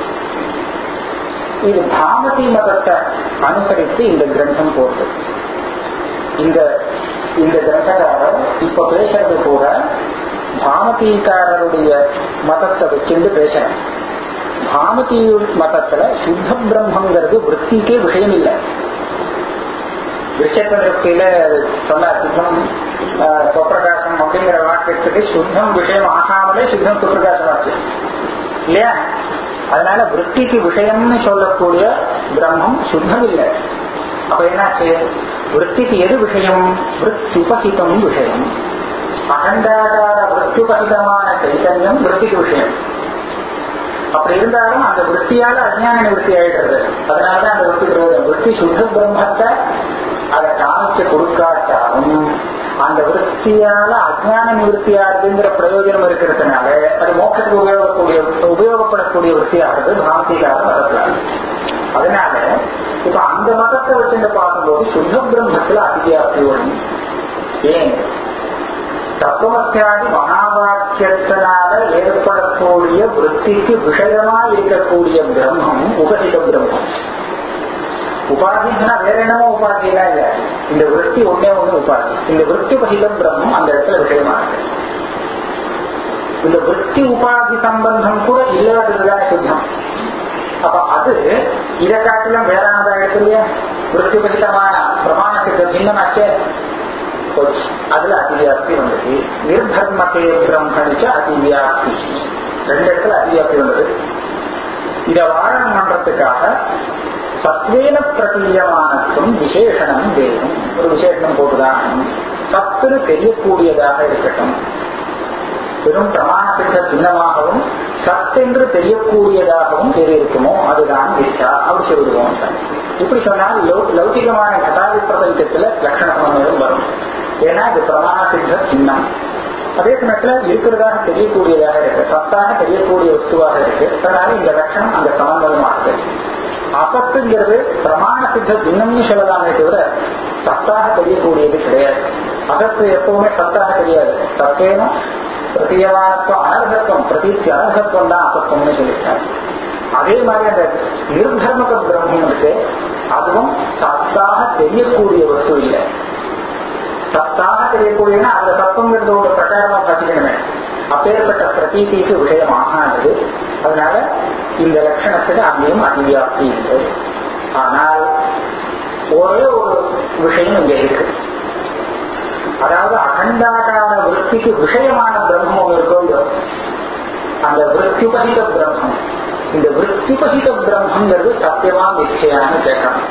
இது பாமதி மதத்தை அனுசரித்து இந்த கிரந்தம் போட்டு இந்த இந்த கிரந்தக்காரர் இப்ப பேசுறது கூட பாமதிக்காரருடைய மதத்தை வச்சிருந்து பேசுறேன் பாமதி மதத்துல சுத்த பிரம்மங்கிறது விற்பிக்கே விஷயம் இல்லை விஷயத்தில சொன்ன சுத்தம் சுப்பிரகாசம் அப்படிங்கிற வாக்கியத்துக்கு சுத்தம் விஷயம் ஆகாமலே சுத்தம் சுப்பிரகாசம் ஆச்சு இல்லையா அதனால விற்பிக்கு விஷயம்னு சொல்லக்கூடிய பிரம்மம் சுத்தம் இல்லை அப்ப என்னாச்சு விற்பிக்கு எது விஷயம் விற்பியுபகிதம் விஷயம் அகண்டாகார விற்பியுபகிதமான சைத்தன்யம் விற்பிக்கு விஷயம் அப்படி இருந்தாலும் அந்த விற்த்தியால அஜ்ஞான நிவர்த்தி ஆயிடுறது அதனாலதான் அந்த விற்பி பிரயோஜனம் விற்பி சுத்த பிரம்மத்தை அதை காமிச்சு கொடுக்காட்டாலும் அந்த விற்த்தியால அஜ்ஞான நிவர்த்தி ஆகுதுங்கிற பிரயோஜனம் இருக்கிறதுனால அது மோட்சத்துக்கு உபயோகக்கூடிய உபயோகப்படக்கூடிய விற்த்தியாகிறது பிராந்திக்காக மதத்துல அதனால இப்ப அந்த மதத்தை வச்சு பார்க்கும்போது சுத்த பிரம்மத்துல அதிகாரத்தை வரும் ஏன் தத்துவத்தியாதி மகாவாக்கியத்தினால ஏற்படக்கூடிய விற்பிக்கு விஷயமா இருக்கக்கூடிய பிரம்மம் உபசித பிரம்மம் உபாதினா வேற என்னமோ உபாதினா இல்ல இந்த விற்பி ஒன்னே ஒண்ணு உபாதி இந்த விற்பி பகிதம் பிரம்மம் அந்த இடத்துல விஷயமா இருக்கு இந்த விற்பி உபாதி சம்பந்தம் கூட இல்லாததுதான் சுத்தம் அப்ப அது இதை காட்டிலும் வேறானதா இருக்கு இல்லையா விற்பி பகிதமான பிரமாணத்துக்கு பின்னமாச்சே போச்சு அதுல அதிவியாப்தி வந்தது நிர்தர்மத்தே பிரம்மணிச்ச அதிவியாப்தி ரெண்டு இடத்துல அதிவியாப்தி வந்தது இத வாரணம் பண்றதுக்காக சத்வேன பிரதீயமானத்தும் விசேஷனம் வேணும் ஒரு விசேஷனம் போட்டுதான் சத்துரு தெரியக்கூடியதாக இருக்கட்டும் வெறும் பிரமாணத்திற்கு சின்னமாகவும் சத்தென்று தெரியக்கூடியதாகவும் எது இருக்குமோ அதுதான் வித்தா அப்படி சொல்லிடுவோம் இப்படி சொன்னால் லௌகிகமான கதாதி பிரபஞ்சத்துல லட்சண சமன்வயம் வரும் ஏன்னா இது பிரமாணத்திற்கு சின்னம் அதே சமயத்துல இருக்கிறதாக தெரியக்கூடியதாக இருக்கு சத்தாக தெரியக்கூடிய வஸ்துவாக இருக்கு அதனால இந்த லட்சணம் அந்த சமன்வயமாகுது அசத்துங்கிறது பிரமாண சித்த பின்னம்னு சொல்லலாமே தவிர சத்தாக தெரியக்கூடியது கிடையாது அசத்து எப்பவுமே சத்தாக தெரியாது சத்தேனும் பிரத்தியமானத்துவம் அனர்ஹத்துவம் பிரதீப்தி அனர்ஹத்துவம் தான் அசத்துவம்னு சொல்லியிருக்காரு அதே மாதிரி அந்த நிர்தர்மக பிரம்மம் இருக்கு அதுவும் சத்தாக தெரியக்கூடிய வஸ்து இல்லை சத்தாக தெரியக்கூடியனா அந்த தத்துவங்கிறது ஒரு பிரகாரமா பார்த்துக்கணுமே அப்பேற்பட்ட பிரதீதிக்கு விஷயம் ஆகாது அதனால இந்த லட்சணத்துக்கு அங்கேயும் அதிவியாப்தி இல்லை ஆனால் ஒரே ஒரு விஷயம் இங்க இருக்கு அதாவது அகண்டாகார விற்பிக்கு விஷயமான பிரம்மம் இருக்கோ அந்த விற்பிபகித பிரம்மம் இந்த விற்பிபகித பிரம்மங்கிறது சத்தியமா நிச்சயான்னு கேட்கணும்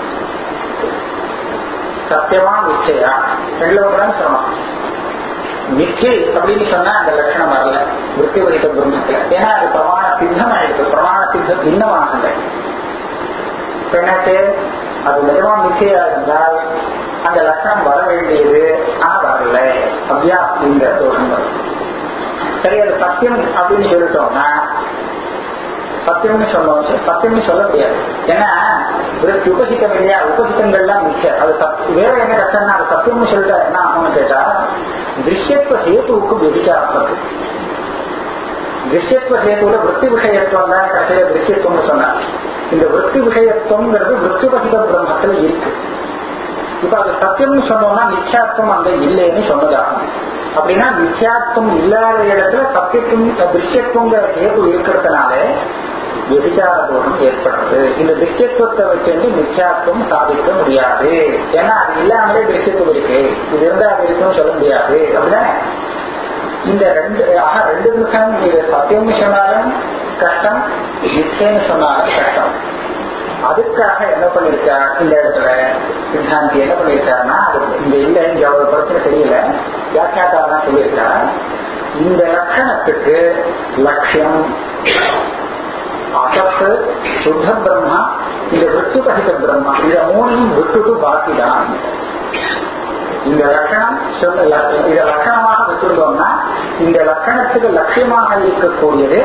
சத்தியமா நிச்சயா ரெண்டுல ஒன்றான்னு சொல்லணும் மிச்சை அப்படின்னு சொன்னா அந்த லட்சணம் வரல விற்பி வகித பிரம்மத்துல ஏன்னா அது பிரமாண சித்தம் ஆயிடுது பிரமாண சித்தம் பின்னமாகல என்னாச்சு அது நிஜமா மிச்சையா இருந்தால் அந்த லட்சணம் வர வேண்டியது ஆனா வரல அப்படியா அப்படிங்கிற தோஷம் வரும் சரி அது சத்தியம் அப்படின்னு சொல்லிட்டோம்னா சத்தியம்னு சொன்னோம் சத்தியம்னு சொல்ல முடியாது ஏன்னா இதற்கு உபசித்தம் இல்லையா உபசித்தங்கள்லாம் மிச்சம் அது வேற என்ன கஷ்டம்னா அது சத்தியம்னு சொல்லிட்டா என்ன ஆகும்னு கேட்டா திருஷ்யத்துவ ஹேத்துவுக்கு விபிச்சாரப்பது திருஷ்யத்துவ ஹேத்துல விற்பி விஷயத்துவம் தான் கடைசியில திருஷ்யத்துவம்னு சொன்னார் இந்த விற்பி விஷயத்துவங்கிறது விற்பிபகித பிரம்மத்துல இருக்கு இப்ப அது சத்தியம்னு சொன்னோம்னா நிச்சயாத்வம் அங்க இல்லைன்னு சொன்னதாகும் அப்படின்னா நிச்சயாத்வம் இல்லாத இடத்துல சத்தியத்துவம் திருஷ்யத்துவங்கிற ஹேத்து இருக்கிறதுனால விபிச்சார தோஷம் ஏற்படுறது இந்த திருஷ்யத்துவத்தை வச்சு மித்யாத்துவம் சாதிக்க முடியாது ஏன்னா அது இல்லாமலே திருஷ்யத்துவம் இருக்கு இது இருந்தா அது இருக்குன்னு சொல்ல முடியாது அப்படிதானே இந்த ரெண்டு ஆக ரெண்டு நிமிஷம் இது சத்தியம்னு சொன்னாலும் கஷ்டம் நிச்சயம்னு சொன்னாலும் கஷ்டம் அதுக்காக என்ன பண்ணிருக்கா இந்த இடத்துல சித்தாந்தி என்ன பண்ணிருக்காருன்னா அது இங்க இல்ல இங்க அவ்வளவு பிரச்சனை தெரியல வியாக்கியாக்காரன் தான் சொல்லியிருக்கா இந்த லட்சணத்துக்கு லட்சியம் அசத்து சுத்த பிரம்மா இந்த விட்டு பகித பிரம்மா இத மூணையும் விட்டுட்டு பாக்கிதான் இந்த லட்சணம் சொல்ல இத லட்சணமாக வச்சிருந்தோம்னா இந்த லட்சணத்துக்கு லட்சியமாக இருக்கக்கூடியது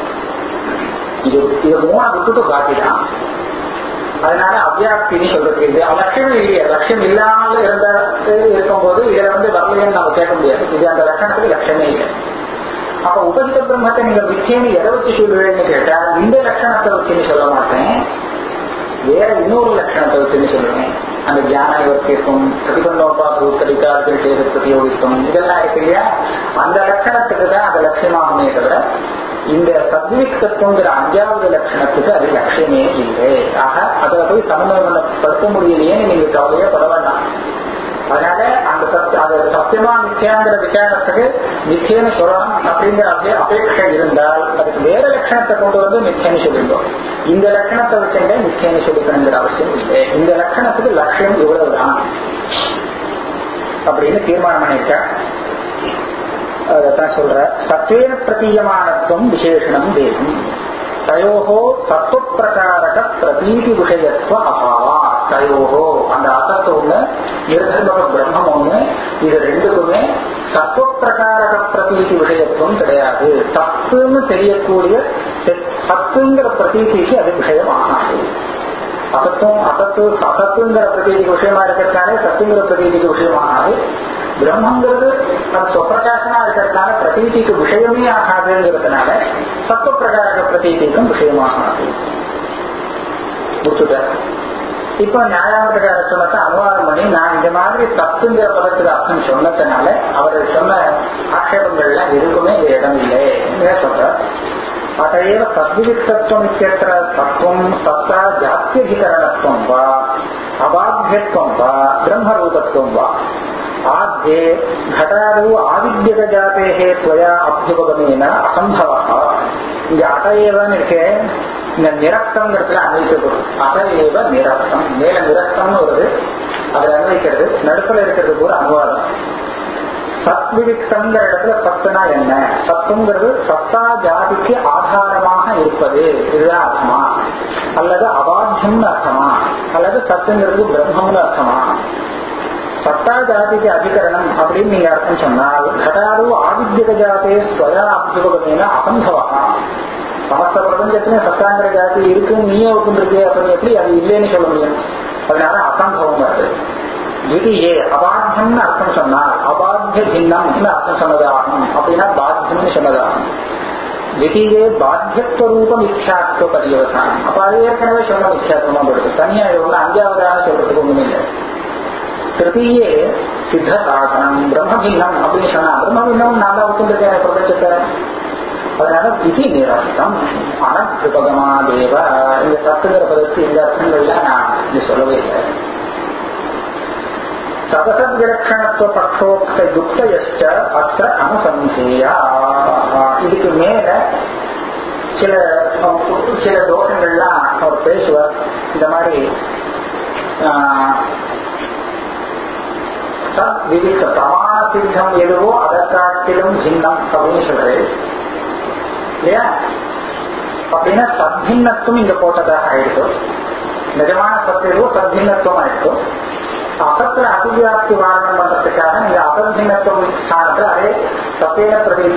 இது இது மூணை விட்டுட்டு பாக்கிதான் அதனால அவ்வியாப்தின்னு சொல்றது இது லட்சணம் இல்லையா லட்சம் இல்லாமல் இருந்த இருக்கும்போது இதுல வந்து வரலைன்னு நம்ம கேட்க முடியாது இது அந்த லட்சணத்துக்கு லட்சமே இல்லை அப்ப உபசித பிரம்மத்தை நீங்க மிச்சேன்னு எதை வச்சு சொல்லுவேன்னு கேட்டா இந்த லட்சணத்தை வச்சுன்னு சொல்ல மாட்டேன் வேற இன்னொரு லட்சணத்தை வச்சுன்னு சொல்லுவேன் அந்த தியான இவர்த்திற்கும் பிரதிபந்தோபா பூத்தடிக்கார்கள் செய்த பிரதியோகித்துவம் இதெல்லாம் இருக்கு இல்லையா அந்த லட்சணத்துக்கு தான் அது லட்சியமாகுமே தவிர இந்த சத்விக்தத்துவங்கிற அஞ்சாவது லட்சணத்துக்கு அது லட்சியமே இல்லை ஆக அதில் போய் சமன்வயப்படுத்த முடியலையேன்னு நீங்க கவலையே பட வேண்டாம் அதனால அந்த அது சத்தியமா நிச்சயங்கிற விசாரத்துக்கு நிச்சயம் சொல்லலாம் அப்படிங்கிற அப்படியே அபேட்சை இருந்தால் அதுக்கு வேற லட்சணத்தை கொண்டு வந்து நிச்சயம் சொல்லிட்டோம் இந்த லட்சணத்தை வச்சுட்டு நிச்சயம் சொல்லிக்கணுங்கிற அவசியம் இல்லை இந்த லட்சணத்துக்கு லட்சியம் இவ்வளவுதான் அப்படின்னு தீர்மானம் பண்ணியிருக்க அதான் சொல்ற சத்வேன பிரதீயமானத்துவம் விசேஷனம் தேவம் தயோகோ சத்துவப்பிரகாரக பிரதீதி விஷயத்துவ அபாவா தயோகோ அந்த அசத்து ஒண்ணு நிர்தர்மக பிரம்மம் ஒண்ணு இது ரெண்டுக்குமே சத்துவப்பிரகாரக பிரதீதி விஷயத்துவம் கிடையாது சத்துன்னு தெரியக்கூடிய சத்துங்கிற பிரதீதிக்கு அது விஷயம் ஆகாது அசத்தும் அசத்து அசத்துங்கிற பிரதீதிக்கு விஷயமா இருக்கிறதுனாலே சத்துங்கிற பிரதீதிக்கு விஷயமாகாது பிரம்மங்கிறது அது சொப்பிரகாசமா இருக்கிறதுனால பிரதீதிக்கு விஷயமே ஆகாதுங்கிறதுனால சத்துவ பிரகாரக பிரதீதிக்கும் விஷயமாகாது முடிச்சுட்ட இப்ப நியாயாமத்துக்கார சொன்னதை அனுவாதம் பண்ணி நான் இந்த மாதிரி சத்துங்கிற பதத்துக்கு அர்த்தம் சொன்னதுனால அவர் சொன்ன ஆட்சேபங்கள்லாம் எதுக்குமே இங்க இடம் இல்லை சொல்ற अतएव सद्विविक्तत्वम् इत्यत्र तत्त्वम् सत्ता जात्यधिकरणत्वम् वा अबाध्यत्वम् वा ब्रह्मरूपत्वम् वा आद्ये घटादौ आविद्यकजातेः त्वया अभ्युपगमेन असम्भवः இங்க அத ஏவன்னு இருக்கே இந்த நிரக்தம்ங்கிறதுல அன்வைக்கப்படும் அத ஏவ நிரக்தம் மேல நிரக்தம்னு வருது அதை அன்வைக்கிறது நடுப்புல இருக்கிறது கூட அனுவாதம் சத்விவிக்தங்கிற இடத்துல சத்துனா என்ன சத்துங்கிறது சத்தா ஜாதிக்கு ஆதாரமாக இருப்பது இதுதான் அர்த்தமா அல்லது அபாத்தியம்னு அர்த்தமா அல்லது சத்துங்கிறது பிரம்மம்னு அர்த்தமா சத்தா ஜாதிக்கு அதிகரணம் அப்படின்னு நீங்க அர்த்தம் சொன்னால் கடாரு ஆதித்யக ஜாதே ஸ்வயா அபியுகமேன அசம்பவா சமஸ்த பிரபஞ்சத்திலும் சத்தாங்கிற ஜாதி இருக்குன்னு நீயே ஒத்துருக்கு அப்படின்னு எப்படி அது இல்லைன்னு சொல்ல முடியும் அதனால அசம்பவம் வருது திதியே அபாத்தியம்னு அர்த்தம் சொன்னால் அபாத்திய பின்னம்னு அர்த்தம் சொன்னதாகும் அப்படின்னா பாத்தியம்னு சொன்னதாகும் திதியே பாத்தியத்துவ ரூபம் இச்சாத்துவ பரியவசானம் அப்ப அது ஏற்கனவே சொன்ன இச்சாத்துவமா போடுது தனியா இவங்க அஞ்சாவதாக சொல்றதுக்கு ஒண்ணுமே இல்லை திருத்தீயே சித்த சாதனம் பிரம்மபின்னம் அப்படின்னு சொன்னா பிரம்மபின்னம் நான் தான் ஒத்துருக்கேன் பிரபஞ்சத்தை அதனால விதி நிரஸ்தம் அனத்ருபகமா தேவ இந்த சத்துங்கிற பதத்து இந்த அர்த்தங்கள்லாம் நான் இங்க சொல்லவே இல்லை சதசத்விலட்சணத்துவ பட்சோக்த யுக்தயச்ச அத்த அனுசந்தேயா இதுக்கு மேல சில சில தோஷங்கள்லாம் அவர் பேசுவார் இந்த மாதிரி விதிக்க பிரமாண சித்தம் எதுவோ அதை காட்டிலும் சின்னம் அப்படின்னு சொல்றது இல்லையா அப்படின்னா சத்பின்னத்துவம் இங்க போட்டதாக ஆயிடுச்சு நிஜமான சத்து எதுவோ சத்பின்னத்துவம் ஆயிடுச்சு அசத்துல அதிவியாப்தி வாரணம் பண்றதுக்காக இந்த அசந்தினத்துவம் ஸ்தானத்துல அதே சத்தேன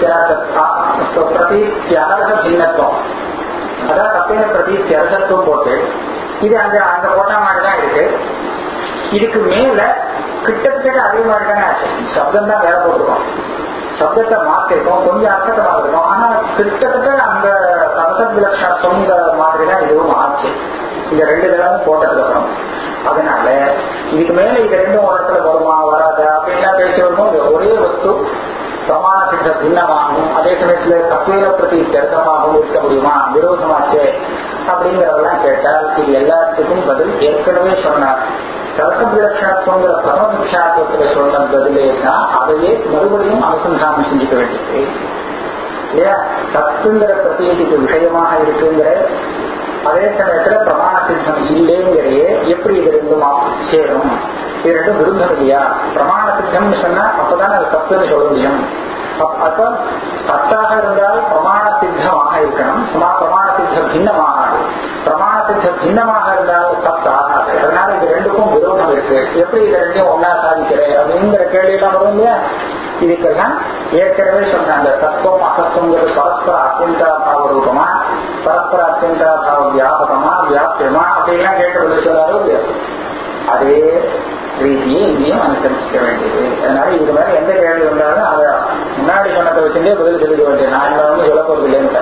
பிரதீத்தியர்க பின்னத்துவம் அதான் சத்தேன பிரதீத்தியர்கத்துவம் போட்டு இது அங்க அங்க போட்ட மாதிரிதான் இருக்கு இதுக்கு மேல கிட்டத்தட்ட அதே மாதிரி தானே ஆச்சு சப்தம் தான் வேலை போட்டிருக்கோம் சப்தத்தை மாத்திருக்கோம் கொஞ்சம் அர்த்தத்தை மாத்திருக்கோம் ஆனா கிட்டத்தட்ட அந்த சதசத் விலட்சணத்துவங்கிற மாதிரி தான் இதுவும் ஆச்சு இந்த ரெண்டு தடவை போட்டதுக்கு அப்புறம் அதனால இதுக்கு மேல இது ரெண்டும் ஒரு இடத்துல வருமா வராதா அப்படின்லாம் பேசி வரும்போது ஒரே வஸ்து பிரமாண சித்த பின்னமாகவும் அதே சமயத்துல தப்பீர பிரதி தர்க்கமாகவும் இருக்க முடியுமா விரோதமாச்சே அப்படிங்கிறதெல்லாம் கேட்டால் இது எல்லாத்துக்கும் பதில் ஏற்கனவே சொன்னார் சரச விலட்சணத்துவங்கிற பிரமவிக்ஷாத்துவத்துல சொன்ன பதிலே தான் அதையே மறுபடியும் அனுசந்தானம் செஞ்சுக்க வேண்டியது இல்லையா சத்துங்கிற பிரத்யேகிக்கு விஷயமாக இருக்குங்கிற அதே சமயத்துல பிரமாண சித்தம் இல்லைங்கிறையே எப்படி இது ரெண்டும் சேரும் இது ரெண்டும் விருந்தம் இல்லையா பிரமாண சித்தம்னு சொன்னா அப்பதானே அது சத்துன்னு சொல்ல முடியும் அப்ப சத்தாக இருந்தால் பிரமாண சித்தமாக இருக்கணும் சும்மா பிரமாண சித்தம் பின்னமாகாது பிரமாண சித்தம் பின்னமாக இருந்தால் சத்து ஆகாது அதனால இது ரெண்டுக்கும் விரோதம் இருக்கு எப்படி இது ரெண்டையும் ஒன்னா சாதிக்கிறேன் அப்படிங்கிற கேள்வி எல்லாம் வரும் இல்லையா இதுக்கெல்லாம் ஏற்கனவே சொன்னாங்க சத்துவம் அசத்துவங்கிறது பரஸ்பர அத்தியந்தா பாவ ரூபமா பரஸ்பர அத்தியந்தா பாவ வியாபகமா வியாபியமா அப்படின்லாம் கேட்டு சொல்லாரோ இல்லையா அதே ரீதியை இங்கேயும் அனுசரிக்க வேண்டியது அதனால இதுக்கு மேல எந்த கேள்வி வந்தாலும் அதை முன்னாடி சொன்னதை வச்சுட்டே பதில் சொல்லிக்க வேண்டியது நான் இந்த வந்து சொல்ல போறது இல்லைன்னு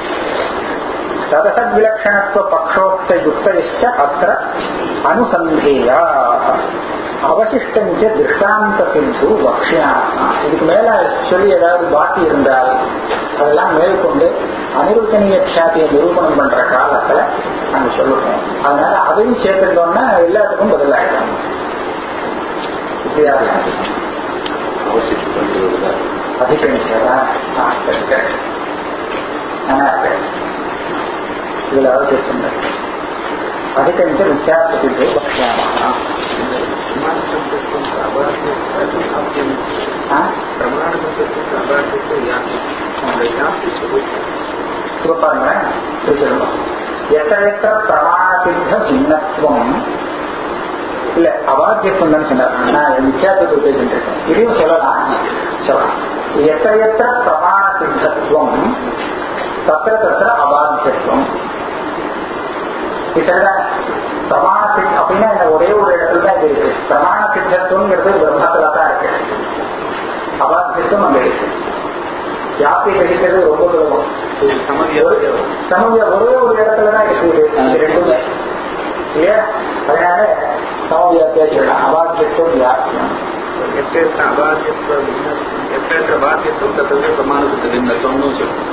சதசத் விலட்சணத்துவ பக்ஷோக்த யுக்தயிஷ்ட அத்த அனுசந்தேயா அவசிஷ்டஞ்ச திருஷ்டாந்தத்தின்சு வக்ஷியா இதுக்கு மேல சொல்லி ஏதாவது பாக்கி இருந்தால் அதெல்லாம் மேற்கொண்டு அனிருத்தனிய க்ஷாத்தியை நிரூபணம் பண்ற காலத்துல நாங்க சொல்லுவோம் அதனால அதையும் சேர்த்துட்டோம்னா எல்லாத்துக்கும் பதிலாயிடும் இப்படியா அதிகரிச்சதா நல்லா இருக்கு இதுல அவசியம் अधिकञ्च मिथ्याप्रसिद्धे वक्ष्यामः இப்ப பாருங்களேன் சொல்லுவோம் எத்த எத்த பிரமாண சித்த சின்னத்துவம் இல்ல அவாத்தியத்துவம் தான் சொன்னார் நான் வித்தியாசத்தை பேசிட்டு இருக்கேன் இதையும் சொல்லலாம் சொல்லலாம் எத்த எத்த பிரமாண சித்தத்துவம் தத்திர தத்திர அபாத்தியத்துவம் இதுதான் பிரமாண சித் அப்படின்னா இந்த ஒரே ஒரு இடத்துல தான் இது இருக்கு பிரமாண சித்தத்துவங்கிறது பிரம்மத்துல தான் இருக்கு அபாத்தியத்துவம் அங்க இருக்கு யாப்பை கழிக்கிறது ரொம்ப சுலபம் சமூக ஒரே ஒரு இடத்துல தான் இருக்கு இது ரெண்டுமே இல்லையா அதனால சமூக பேசிடலாம் அபாத்தியத்துவம் யாத்தியம் எத்தேற்ற அபாத்தியத்துவம் எத்தேற்ற பாத்தியத்துவம் தத்தது பிரமாணத்துக்கு பின்னத்துவம்னு சொல்லுவோம்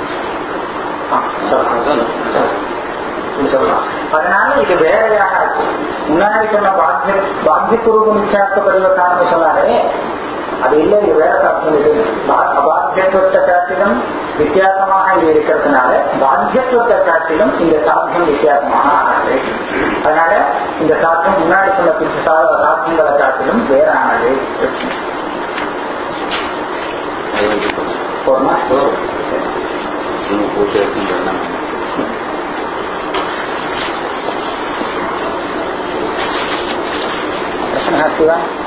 சொல்லலாம் அதனால இது வேறையாக இருக்கு முன்னாடி சொன்ன பாத்திய பாத்தியத்துவ நிச்சயார்த்த பரிவர்த்தனம் சொன்னாலே அது இல்லை இது வேற சாத்தியம் இது அபாத்தியத்துவத்தை காட்டிலும் வித்தியாசமாக இது இருக்கிறதுனால பாத்தியத்துவத்தை காட்டிலும் இந்த சாத்தியம் வித்தியாசமாக ஆனது அதனால இந்த சாத்தியம் முன்னாடி சொன்ன சாத்தியங்களை காட்டிலும் வேறானது போதுமா பூஜை இருக்குன்னு प्रश्नः अस्ति वा